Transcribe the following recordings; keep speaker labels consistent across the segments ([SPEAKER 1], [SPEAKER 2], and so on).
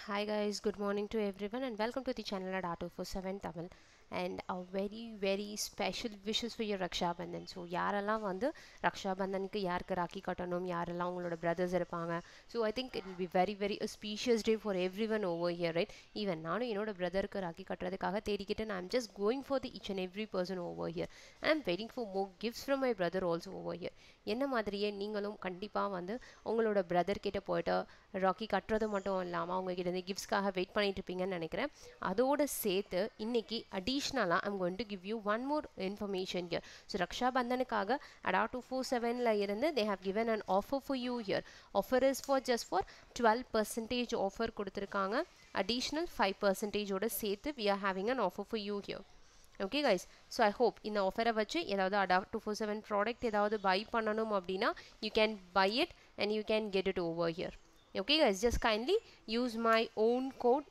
[SPEAKER 1] Hi guys, good morning to everyone and welcome to the channel at R247 Tamil and a very very special wishes for your Raksha Bandhan. So யாரெல்லாம் வந்து ரக்ஷா பந்தனுக்கு யாருக்கு ராக்கி கட்டணும் யாரெல்லாம் உங்களோட brothers இருப்பாங்க so I think it will be very very specious day for every one over here right even நானும் என்னோட பிரதருக்கு ராக்கி கட்டுறதுக்காக தேடிக்கிட்டு நான் just going for the each and every person over here I am waiting for more gifts from my brother also over here என்ன மாதிரியே நீங்களும் கண்டிப்பாக வந்து உங்களோட பிரதர் கிட்ட போயிட்டு ராக்கி கட்டுறது மட்டும் இல்லாமல் அவங்க கிட்ட இருந்து கிஃப்ட்ஸ்க்காக வெயிட் பண்ணிட்டு இருப்பீங்கன்னு நினைக்கிறேன் அதோட சேர்த்து இன்னைக்கு அடிஷ்னலாக I'm going to give you one more information here so Raksha பந்தனுக்காக அடா டூ ஃபோர் செவனில் இருந்து they have given an offer for you here offer is for just for twelve percentage offer கொடுத்துருக்காங்க அடிஷ்னல் ஃபைவ் பர்சன்டேஜோட சேர்த்து we are having an offer for you here okay guys so I hope இந்த ஆஃபரை வச்சு ஏதாவது Adda two four seven product ஏதாவது buy பண்ணணும் அப்படின்னா you can buy it and you can get it over here okay guys just kindly use my own code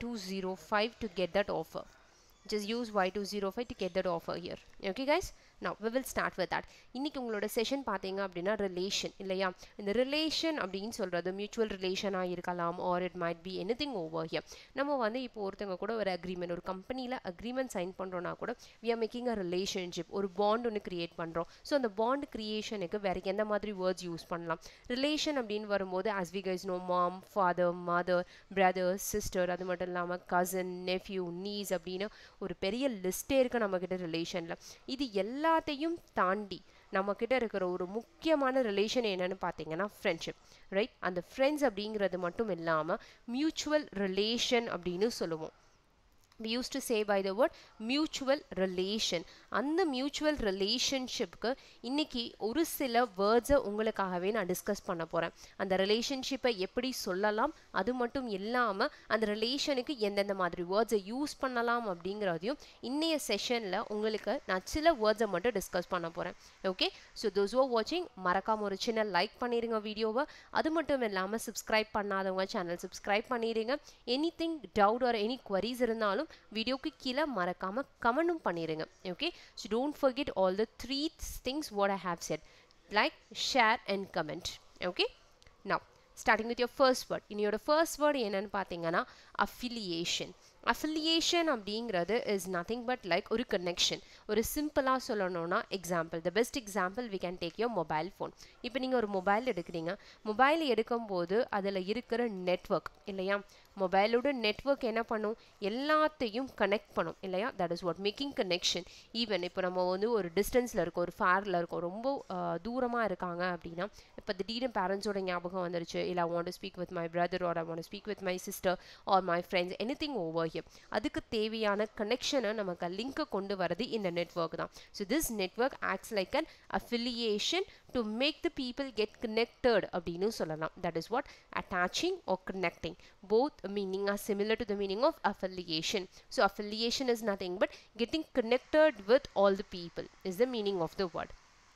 [SPEAKER 1] y205 to get that offer just use y205 to get that offer here okay guys now we will start with that இன்னைக்கு உங்களோட session பார்த்தீங்க அப்படின்னா relation இல்லையா இந்த relation அப்படின்னு சொல்கிறது mutual ரிலேஷனாக இருக்கலாம் or it might be anything over here நம்ம வந்து இப்போ ஒருத்தவங்க கூட ஒரு அக்ரிமெண்ட் ஒரு கம்பெனியில் அக்ரிமெண்ட் சைன் பண்ணுறோன்னா கூட we are making a relationship ஒரு பாண்ட் ஒன்று கிரியேட் பண்ணுறோம் ஸோ அந்த பாண்ட் கிரியேஷனுக்கு வேறு எந்த மாதிரி வேர்ட்ஸ் யூஸ் பண்ணலாம் ரிலேஷன் அப்படின்னு வரும்போது as we guys know mom father mother brother sister அது மட்டும் இல்லாமல் கசின் நெஃப்யூ நீஸ் அப்படின்னு ஒரு பெரிய லிஸ்ட்டே இருக்குது நம்மக்கிட்ட ரிலேஷனில் இது எல்லாத்தையும் தாண்டி நம்மக்கிட்ட இருக்கிற ஒரு முக்கியமான ரிலேஷன் என்னன்னு பார்த்தீங்கன்னா ஃப்ரெண்ட்ஷிப் ரைட் அந்த ஃப்ரெண்ட்ஸ் அப்படிங்கிறது மட்டும் இல்லாமல் மியூச்சுவல் ரிலேஷன் அப்படின்னு சொல்லுவோம் we used to say by the word mutual relation அந்த மியூச்சுவல் ரிலேஷன்ஷிப்க்கு இன்னைக்கு ஒரு சில வேர்ட்ஸை உங்களுக்காகவே நான் டிஸ்கஸ் பண்ண போகிறேன் அந்த ரிலேஷன்ஷிப்பை எப்படி சொல்லலாம் அது மட்டும் இல்லாமல் அந்த ரிலேஷனுக்கு எந்தெந்த மாதிரி வேர்ட்ஸை யூஸ் பண்ணலாம் அப்படிங்கிறதையும் இன்னைய செஷனில் உங்களுக்கு நான் சில வேர்ட்ஸை மட்டும் டிஸ்கஸ் பண்ண போகிறேன் ஓகே ஸோ தோஸ் ஓ வாட்சிங் மறக்காம ஒரு சின்ன லைக் பண்ணிடுங்க வீடியோவை அது மட்டும் இல்லாமல் சப்ஸ்கிரைப் பண்ணாதவங்க சேனல் சப்ஸ்கிரைப் பண்ணிடுங்க anything doubt or any queries இருந்தாலும் வீடியோக்கு கீழே மறக்காமல் கமெண்ட்டும் பண்ணிடுங்க okay so don't forget all the three things what I have said like share and comment okay now starting with your first word இன்னையோட first word என்னன்னு பார்த்தீங்கன்னா affiliation affiliation அப்படிங்கிறது இஸ் நத்திங் பட் லைக் ஒரு connection ஒரு சிம்பிளாக சொல்லணும்னா example the best example we can take your mobile phone இப்போ நீங்கள் ஒரு மொபைல் எடுக்கிறீங்க மொபைல் எடுக்கும்போது அதில் இருக்கிற நெட்ஒர்க் இல்லையா மொபைலோட நெட்ஒர்க் என்ன பண்ணும் எல்லாத்தையும் கனெக்ட் பண்ணும் இல்லையா that is what making connection even இப்போ நம்ம வந்து ஒரு டிஸ்டன்ஸில் இருக்கோம் ஒரு ஃபேரில் இருக்கோம் ரொம்ப தூரமாக இருக்காங்க அப்படின்னா இப்போ திடீர்னு பேரண்ட்ஸோட ஞாபகம் வந்துருச்சு இல்லை I want to speak with my brother or I want speak with my sister or my friends anything over here அதுக்கு தேவையான கனெக்ஷனை நமக்கு லிங்கை கொண்டு வரது இந்த நெட்ஒர்க் தான் so this network acts like an affiliation to make the people get connected அப்படின்னு சொல்லலாம் that is what attaching or connecting both meaning are similar to the meaning of affiliation. So affiliation is nothing but getting connected with all the people is the meaning of the word.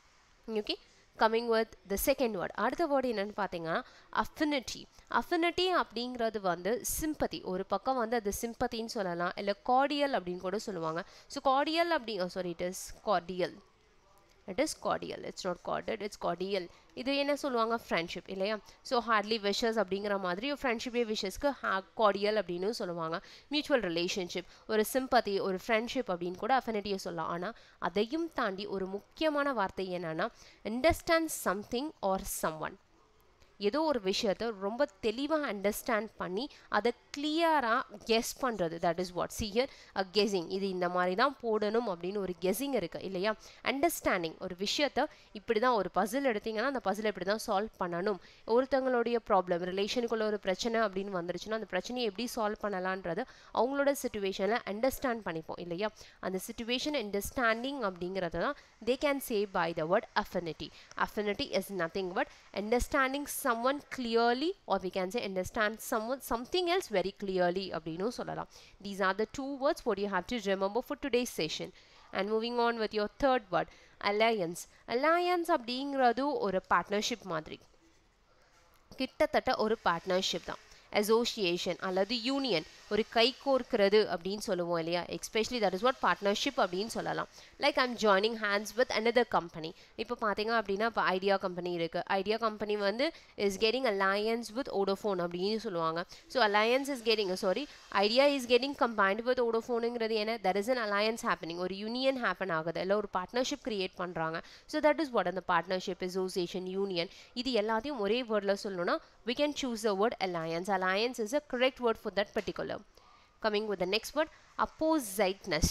[SPEAKER 1] Okay. Coming with the second word அடுத்த word என்னன்னு பார்த்தீங்கன்னா affinity affinity அப்படிங்கிறது வந்து sympathy ஒரு பக்கம் வந்து அது சிம்பத்தின்னு சொல்லலாம் இல்லை கார்டியல் அப்படின்னு கூட சொல்லுவாங்க ஸோ கார்டியல் அப்படி sorry it is cordial it is cordial it's not carded it's cordial இது என்ன சொல்லுவாங்க ஃப்ரெண்ட்ஷிப் இல்லையா ஸோ ஹார்ட்லி விஷஸ் அப்படிங்கிற மாதிரி ஃப்ரெண்ட்ஷிப்பே விஷஸ்க்கு கார்டியல் அப்படின்னு சொல்லுவாங்க மியூச்சுவல் ரிலேஷன்ஷிப் ஒரு சிம்பத்தி ஒரு ஃப்ரெண்ட்ஷிப் அப்படின்னு கூட அஃபினிட்டியை சொல்லலாம் ஆனால் அதையும் தாண்டி ஒரு முக்கியமான வார்த்தை என்னன்னா understand something or someone ஏதோ ஒரு விஷயத்த ரொம்ப தெளிவாக அண்டர்ஸ்டாண்ட் பண்ணி அதை கிளியராக கெஸ் பண்ணுறது that is what sheer a guessing இது இந்த மாதிரி தான் போடணும் அப்படின்னு ஒரு கெஸிங் இருக்குது இல்லையா அண்டர்ஸ்டாண்டிங் ஒரு விஷயத்த இப்படி தான் ஒரு பசில் எடுத்தீங்கன்னா அந்த பசில் இப்படி தான் சால்வ் பண்ணணும் ஒருத்தவங்களுடைய ப்ராப்ளம் ரிலேஷனுக்குள்ள ஒரு பிரச்சனை அப்படின்னு வந்துருச்சுன்னா அந்த பிரச்சனையை எப்படி சால்வ் பண்ணலான்றது அவங்களோட சுச்சுவேஷனில் அண்டர்ஸ்டாண்ட் பண்ணிப்போம் இல்லையா அந்த சுச்சுவேஷன் அண்டர்ஸ்டாண்டிங் அப்படிங்கிறது தான் they can say by the word affinity affinity is nothing but understanding someone clearly or we can say understand someone something else very clearly அப்படின்னு சொல்லலாம் these are the two words what you have to remember for today's session and moving on with your third word alliance alliance அப்படிங்கிறது ஒரு partnership மாதிரி கிட்டத்தட்ட ஒரு partnership தான் association அல்லது union ஒரு கை கோர்க்கிறது அப்படின்னு சொல்லுவோம் இல்லையா especially that is what partnership அப்படின்னு சொல்லலாம் like I'm joining hands with another company இப்போ பார்த்தீங்க அப்படின்னா இப்போ ஐடியா கம்பெனி இருக்குது ஐடியா கம்பெனி வந்து is getting alliance with Vodafone அப்படின்னு சொல்லுவாங்க so alliance is getting sorry Idea is getting combined with ஓடோஃபோனுங்கிறது என்ன that is an alliance happening ஒரு யூனியன் ஹேப்பன் ஆகுது இல்லை ஒரு பார்ட்னர்ஷிப் கிரியேட் பண்ணுறாங்க ஸோ தட் இஸ் வாட் அந்த பார்ட்னர்ஷிப் அசோசியேஷன் யூனியன் இது எல்லாத்தையும் ஒரே வேர்டில் சொல்லணும்னா we can choose the word alliance. Alliance is a correct word for that particular. Coming with the next word, oppositeness.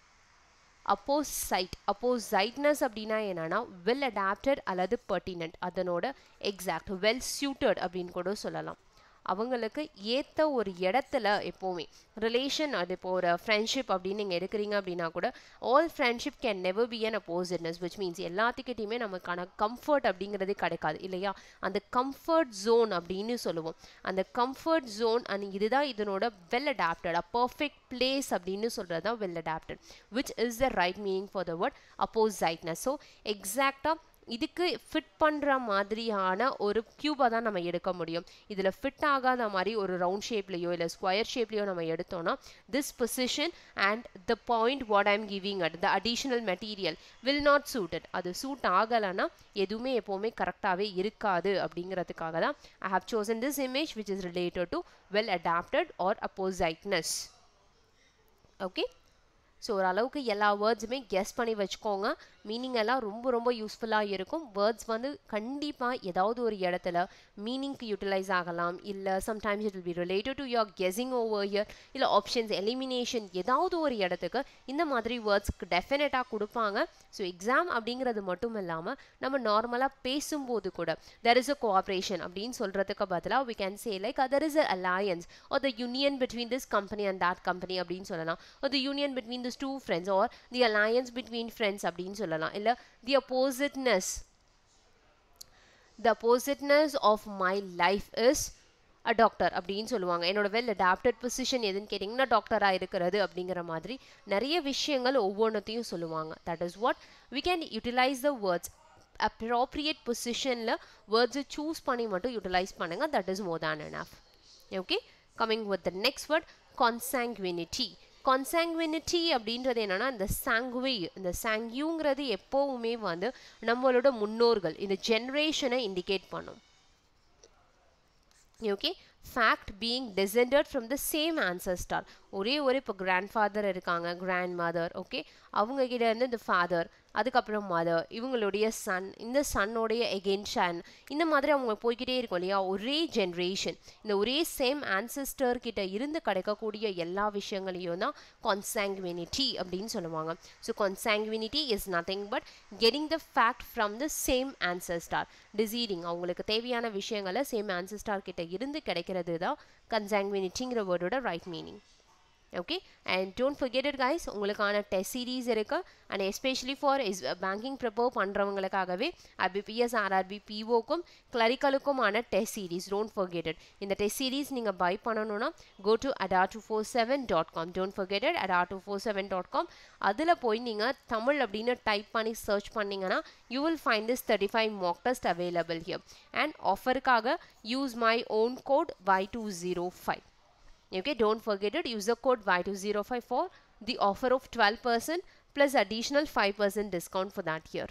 [SPEAKER 1] Opposite oppositeness அப்படின்னா என்னன்னா well adapted அல்லது pertinent அதனோட எக்ஸாக்ட் வெல் சூட்டட் அப்படின்னு கூட சொல்லலாம் அவங்களுக்கு ஏற்ற ஒரு இடத்துல எப்போவுமே ரிலேஷன் அது இப்போ ஒரு ஃப்ரெண்ட்ஷிப் அப்படின்னு நீங்கள் எடுக்கிறீங்க அப்படின்னா கூட all friendship can never be an oppositeness which means எல்லாத்துக்கிட்டையுமே நமக்கான கம்ஃபர்ட் அப்படிங்கிறதே கிடைக்காது இல்லையா அந்த கம்ஃபர்ட் ஜோன் அப்படின்னு சொல்லுவோம் அந்த கம்ஃபர்ட் ஜோன் அண்ட் இதுதான் இதனோட well adapted a perfect place அப்படின்னு சொல்கிறது தான் well adapted which is the right meaning for the word oppositeness so எக்ஸாக்டாக இதுக்கு ஃபிட் பண்ணுற மாதிரியான ஒரு க்யூபை தான் நம்ம எடுக்க முடியும் இதில் ஃபிட் ஆகாத மாதிரி ஒரு ரவுண்ட் ஷேப்லேயோ இல்லை ஸ்கொயர் ஷேப்லேயோ நம்ம எடுத்தோம்னா this position and the point what I'm giving at the additional material will not suited அது சூட் ஆகலைன்னா எதுவுமே எப்போவுமே கரெக்டாகவே இருக்காது அப்படிங்கிறதுக்காக தான் I have chosen this image which is related to well adapted or oppositeness okay so ஓரளவுக்கு எல்லா வேர்ட்ஸுமே கெஸ் பண்ணி வச்சுக்கோங்க மீனிங் எல்லாம் ரொம்ப ரொம்ப யூஸ்ஃபுல்லாக இருக்கும் வேர்ட்ஸ் வந்து கண்டிப்பாக ஏதாவது ஒரு இடத்துல மீனிங்க்கு யூட்டிலைஸ் ஆகலாம் இல்லை sometimes it will be related to your guessing over here இல்லை ஆப்ஷன்ஸ் எலிமினேஷன் ஏதாவது ஒரு இடத்துக்கு இந்த மாதிரி வேர்ட்ஸ்க்கு டெஃபினட்டாக கொடுப்பாங்க ஸோ எக்ஸாம் அப்படிங்கிறது மட்டும் இல்லாமல் நம்ம நார்மலாக பேசும்போது கூட தெர் இஸ் அ கோஆப்ரேஷன் அப்படின்னு சொல்கிறதுக்கு பதிலாக we can say like other is a alliance or the union between this company and that company அப்படின்னு சொல்லலாம் or the union between this two friends or the alliance between friends அப்படின்னு சொல்லலாம் இல்லை the oppositeness the oppositeness of my life is a doctor அப்படின்னு சொல்லுவாங்க என்னோட well adapted position எதுன்னு கேட்டிங்கன்னா டாக்டராக இருக்கிறது அப்படிங்கிற மாதிரி நிறைய விஷயங்கள் ஒவ்வொன்றத்தையும் சொல்லுவாங்க that is what we can utilise the words appropriate பொசிஷனில் வேர்ட்ஸை சூஸ் பண்ணி மட்டும் யூட்டிலைஸ் பண்ணுங்கள் that is more than enough okay coming with the next word consanguinity consanguinity அப்படின்றது என்னென்னா இந்த சாங்குவி இந்த சாங்யூங்கிறது எப்போவுமே வந்து நம்மளோட முன்னோர்கள் இந்த ஜென்ரேஷனை இண்டிகேட் பண்ணும் okay fact being descended from the same ancestor ஒரே ஒரு இப்போ கிராண்ட் ஃபாதர் இருக்காங்க கிராண்ட் மதர் ஓகே அவங்க கிட்ட இருந்து இந்த ஃபாதர் அதுக்கப்புறம் மதர் இவங்களுடைய சன் இந்த சன்னோடைய எகெயின் சன் இந்த மாதிரி அவங்க போய்கிட்டே இருக்கும் இல்லையா ஒரே ஜென்ரேஷன் இந்த ஒரே சேம் ஆன்சஸ்டர் கிட்ட இருந்து கிடைக்கக்கூடிய எல்லா விஷயங்களையும் தான் கான்சாங்குவினிட்டி அப்படின்னு சொல்லுவாங்க so consanguinity is nothing but getting the fact from the same ancestor deciding அவங்களுக்கு தேவையான விஷயங்களை சேம் ஆன்சஸ்டார் கிட்ட இருந்து கிடைக்கிறது தான் கன்சாங்குவினிட்டிங்கிற வேர்டோட right meaning okay and don't forget it guys உங்களுக்கான டெஸ்ட் சீரீஸ் இருக்குது and especially for is banking prepare பண்ணுறவங்களுக்காகவே ஐபிபிஎஸ் ஆர்ஆர்பி பிஓக்கும் கிளரிக்கலுக்குமான test series don't forget it இந்த டெஸ்ட் சீரீஸ் நீங்கள் பை பண்ணணும்னா go to Adda two four seven dot com don't forget it Adda two four seven dot com அதில் போய் நீங்கள் தமிழ் அப்படின்னு டைப் பண்ணி சர்ச் பண்ணிங்கன்னா you will find this thirty five mock test available here and ஆஃபருக்காக use my own code Y two zero five okay don't forget it use the code y2054 for the offer of 12% plus additional 5% discount for that year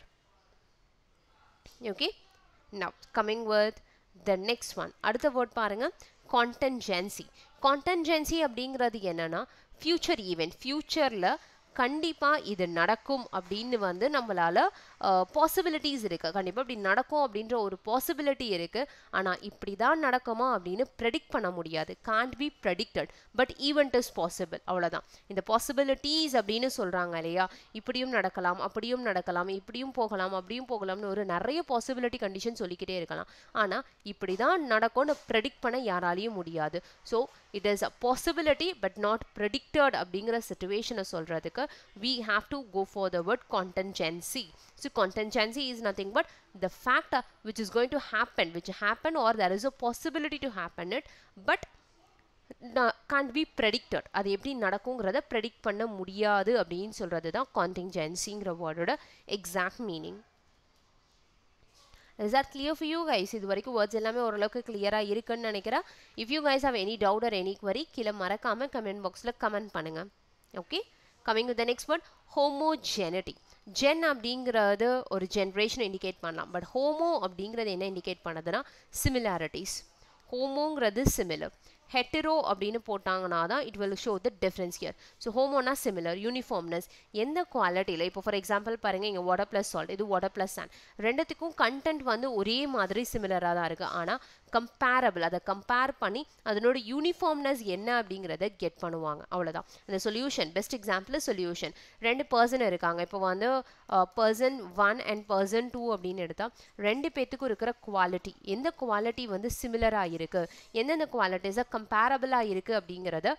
[SPEAKER 1] okay now coming with the next one அடுத்த word பாருங்க contingency contingency அப்படிங்கிறது என்னன்னா future event futureல கண்டிப்பாக இது நடக்கும் அப்படின்னு வந்து நம்மளால் பாசிபிலிட்டிஸ் இருக்குது கண்டிப்பாக இப்படி நடக்கும் அப்படின்ற ஒரு பாசிபிலிட்டி இருக்குது ஆனால் இப்படி தான் நடக்குமா அப்படின்னு ப்ரெடிக்ட் பண்ண முடியாது can't be predicted but event is possible அவ்வளோதான் இந்த பாசிபிலிட்டிஸ் அப்படின்னு சொல்கிறாங்க இல்லையா இப்படியும் நடக்கலாம் அப்படியும் நடக்கலாம் இப்படியும் போகலாம் அப்படியும் போகலாம்னு ஒரு நிறைய பாசிபிலிட்டி கண்டிஷன் சொல்லிக்கிட்டே இருக்கலாம் ஆனால் இப்படி தான் நடக்கும்னு ப்ரெடிக்ட் பண்ண யாராலையும் முடியாது so it is a possibility but not predicted அப்படிங்கிற சுச்சுவேஷனை சொல்கிறதுக்கு we have to go for the word contingency. So contingency is nothing but the fact uh, which is going to happen, which happen or there is a possibility to happen it, but can't be predicted அது எப்படி நடக்குங்கிறத predict பண்ண முடியாது அப்படின்னு சொல்கிறது தான் கான்டிஞ்சன்சிங்கிற வேர்டோட exact meaning is that clear for you guys இது வரைக்கும் வேர்ட்ஸ் எல்லாமே ஓரளவுக்கு கிளியராக இருக்குன்னு நினைக்கிறேன் if you guys have any doubt or any query கீழே மறக்காமல் கமெண்ட் பாக்ஸில் கமெண்ட் பண்ணுங்க okay coming with the next word homogeneity gen அப்படிங்கிறது ஒரு ஜென்ரேஷன் இண்டிகேட் பண்ணலாம் பட் ஹோமோ அப்படிங்கிறது என்ன இண்டிகேட் பண்ணுதுன்னா சிமிலாரிட்டிஸ் ஹோமோங்கிறது சிமிலர் ஹெட்டரோ அப்படின்னு போட்டாங்கன்னா தான் it will show the difference here so ஹோமோனா சிமிலர் யூனிஃபார்ம்னஸ் எந்த குவாலிட்டியில் இப்போ ஃபார் எக்ஸாம்பிள் பாருங்கள் இங்கே வாட்டர் ப்ளஸ் சால்ட் இது வாட்டர் ப்ளஸ் சாண்ட் ரெண்டுத்துக்கும் கண்டென்ட் வந்து ஒரே மாதிரி சிமிலராக தான் இருக்குது ஆனால் கம்பேரபிள் அதை கம்பேர் பண்ணி அதனோட யூனிஃபார்ம்னஸ் என்ன அப்படிங்கிறத கெட் பண்ணுவாங்க அவ்வளோதான் இந்த சொல்யூஷன் பெஸ்ட் எக்ஸாம்பிள் சொல்யூஷன் ரெண்டு பர்சன் இருக்காங்க இப்போ வந்து person one and person two அப்படின்னு எடுத்தால் ரெண்டு பேர்த்துக்கும் இருக்கிற குவாலிட்டி எந்த குவாலிட்டி வந்து சிமிலராக இருக்குது எந்தெந்த குவாலிட்டிஸாக கம்பேரபிளாக இருக்குது அப்படிங்கிறத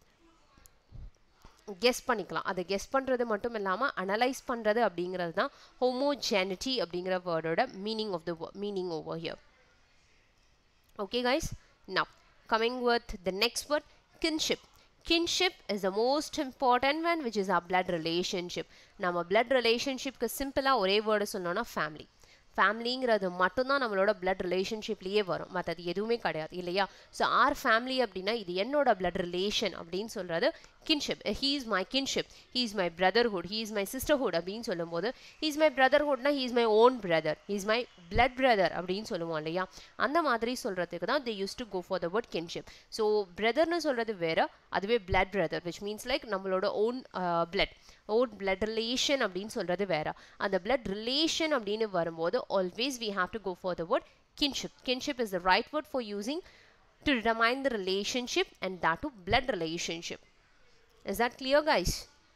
[SPEAKER 1] கெஸ் பண்ணிக்கலாம் அதை கெஸ் பண்ணுறது மட்டும் இல்லாமல் அனலைஸ் பண்ணுறது அப்படிங்கிறது தான் ஹோமோஜெனிட்டி அப்படிங்கிற வேர்டோட meaning of the meaning over here okay guys now coming with the next word kinship kinship is the most important one which is our blood relationship நம்ம blood relationshipக்கு சிம்பிளாக ஒரே வேர்டு சொல்லணும்னா ஃபேமிலி ஃபேமிலிங்கிறது மட்டும்தான் நம்மளோட பிளட் ரிலேஷன்ஷிப்லேயே வரும் மற்றது எதுவுமே கிடையாது இல்லையா ஸோ ஆர் ஃபேமிலி அப்படின்னா இது என்னோட பிளட் ரிலேஷன் அப்படின்னு சொல்கிறது kinship he is my kinship he is my brotherhood he is my sisterhood அப்படின்னு சொல்லும்போது ஹீ இஸ் மை பிரதர்ஹுட்னா he is my own brother he is my blood brother அப்படின்னு சொல்லுவோம் இல்லையா அந்த மாதிரி சொல்கிறதுக்கு தான் they use to go for the word kinship so பிரதர்னு சொல்கிறது வேறு அதுவே blood brother which means like நம்மளோட own blood own blood relation அப்படின்னு சொல்கிறது வேறு அந்த பிளட் ரிலேஷன் அப்படின்னு வரும்போது always we have to go for the word kinship. Kinship is the right word for using to determine the relationship and that to blood relationship. Is that clear guys?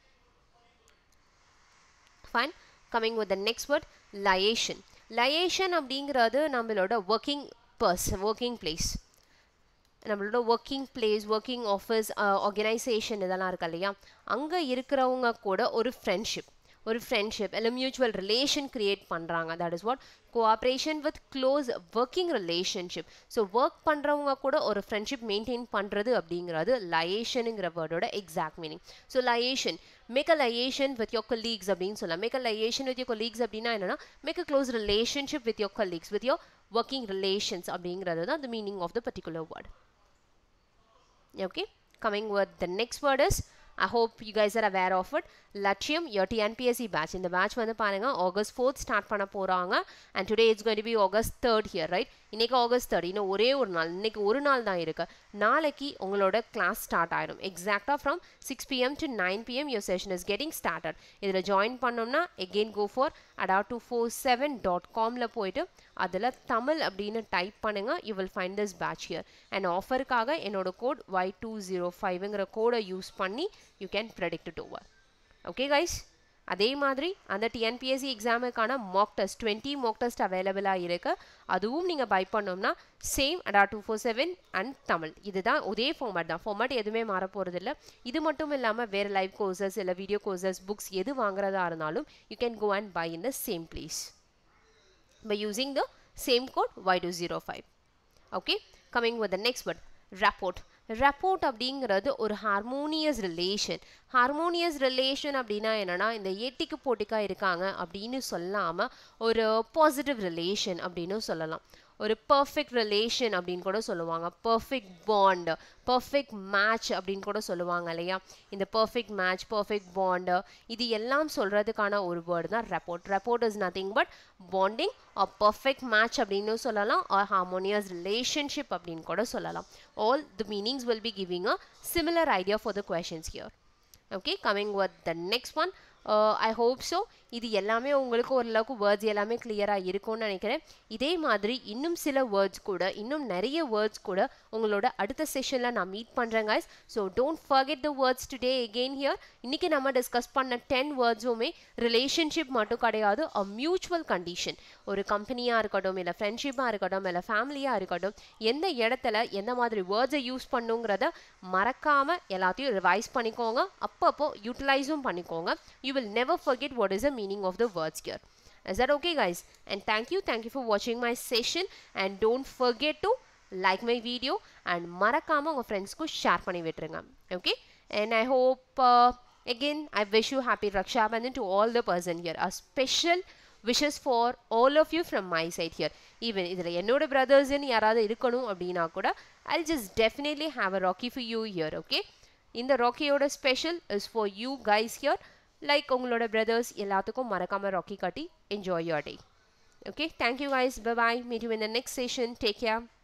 [SPEAKER 1] Fine. Coming with the next word, liation. Liation அப்படிங்கிறது நம்மளோட working person working place நம்மளோட working place working office organisation இதெல்லாம் இருக்கு இல்லையா அங்கே இருக்கிறவங்க கூட ஒரு ஃப்ரெண்ட்ஷிப் ஒரு ஃப்ரெண்ட்ஷிப் இல்லை மியூச்சுவல் ரிலேஷன் க்ரியேட் பண்ணுறாங்க that is what cooperation with close working relationship so work பண்ணுறவங்க கூட ஒரு ஃப்ரெண்ட்ஷிப் மெயின்டைன் பண்ணுறது அப்படிங்கிறது லயேஷனுங்கிற வேர்டோட exact meaning so liaison make a liaison with your colleagues அப்படின்னு சொல்லலாம் make a liaison with your colleagues அப்படின்னா என்னன்னா make a close relationship with your colleagues with your working relations அப்படிங்கிறது தான் the meaning of the particular word okay coming with the next word is I hope you guys are aware of it லட்சியம் your TNPSC batch இந்த batch வந்து பாருங்க August fourth start பண்ண போகிறாங்க and today it's going to be August third here right இன்னைக்கு August third இன்னும் ஒரே ஒரு நாள் இன்னைக்கு ஒரு நாள் தான் இருக்கு நாளைக்கு உங்களோட கிளாஸ் ஸ்டார்ட் ஆயிடும் எக்ஸாக்டாக from six PM to nine PM your session is getting started இதில் ஜாயின் பண்ணோம்னா again go for Adda two four seven dot காமில் போயிட்டு அதில் தமிழ் அப்படின்னு டைப் பண்ணுங்க you will find this batch here and ஆஃபருக்காக என்னோட கோட் ஒய் டூ ஜீரோ ஃபைவ்ங்கிற கோடை யூஸ் பண்ணி you can predict to over okay guys அதே மாதிரி அந்த டிஎன்பிஎஸ்சி எக்ஸாமுக்கான mock test twenty mock test அவைலபிளாக இருக்குது அதுவும் நீங்கள் பை பண்ணோம்னா same Adda two four seven and Tamil இதுதான் ஒரே ஃபார்மேட் தான் ஃபார்மேட் எதுவுமே மாற போகிறதில்ல இது மட்டும் இல்லாமல் வேறு லைவ் கோர்சஸ் இல்லை வீடியோ கோர்சஸ் புக்ஸ் எது வாங்குறதா இருந்தாலும் you can go and buy in the same place by using the same code y205 okay coming with the next word rapport rapport அப்படிங்கிறது ஒரு ஹார்மோனியஸ் ரிலேஷன் ஹார்மோனியஸ் ரிலேஷன் அப்படின்னா என்னன்னா இந்த ஏட்டிக்கு போட்டிக்கா இருக்காங்க அப்படின்னு சொல்லாமல் ஒரு பாசிட்டிவ் ரிலேஷன் அப்படின்னு சொல்லலாம் ஒரு பர்ஃபெக்ட் ரிலேஷன் அப்படின்னு கூட சொல்லுவாங்க பர்ஃபெக்ட் பாண்ட் பர்ஃபெக்ட் மேட்ச் அப்படின்னு கூட சொல்லுவாங்க இல்லையா இந்த பர்ஃபெக்ட் மேட்ச் பர்ஃபெக்ட் பாண்டு இது எல்லாம் சொல்கிறதுக்கான ஒரு வேர்டு தான் rapport rapport is nothing but bonding or perfect match அப்படின்னு சொல்லலாம் ஆர் ஹார்மோனியஸ் ரிலேஷன்ஷிப் அப்படின்னு கூட சொல்லலாம் all the meanings will be giving a similar idea for the questions here okay coming with the next one I hope so இது எல்லாமே உங்களுக்கு ஓரளவுக்கு words எல்லாமே கிளியராக இருக்கும்னு நினைக்கிறேன் இதே மாதிரி இன்னும் சில வேர்ட்ஸ் கூட இன்னும் நிறைய வேர்ட்ஸ் கூட உங்களோட அடுத்த செஷனில் நான் மீட் பண்ணுறேன் guys so don't forget the words today again here இன்றைக்கி நம்ம டிஸ்கஸ் பண்ண டென் வேர்ட்ஸுமே ரிலேஷன்ஷிப் மட்டும் கிடையாது அ மியூச்சுவல் கண்டிஷன் ஒரு கம்பெனியாக இருக்கட்டும் இல்லை ஃப்ரெண்ட்ஷிப்பாக இருக்கட்டும் இல்லை ஃபேமிலியாக இருக்கட்டும் எந்த இடத்துல எந்த மாதிரி வேர்ட்ஸை யூஸ் பண்ணுங்கிறத மறக்காமல் எல்லாத்தையும் ரிவைஸ் பண்ணிக்கோங்க அப்பப்போ யூட்டிலைஸும் பண்ணிக்கோங்க you will never forget what is the meaning of the words here. Is that okay guys? And thank you. Thank you for watching my session and don't forget to like my video and மறக்காம உங்க ஃப்ரெண்ட்ஸ்க்கு share பண்ணி விட்டுருங்க okay and I hope again I wish you happy Raksha Bandhan to all the person here. A special wishes for all of you from my side here even இதில் என்னோட பிரதர்ஸ்ன்னு யாராவது இருக்கணும் அப்படின்னா கூட I just definitely have a rakhi for you here okay இந்த ராக்கியோட special is for you guys here like உங்களோட பிரதர்ஸ் எல்லாத்துக்கும் மறக்காமல் ராக்கி காட்டி enjoy your day okay thank you guys bye bye meet you in the next session take care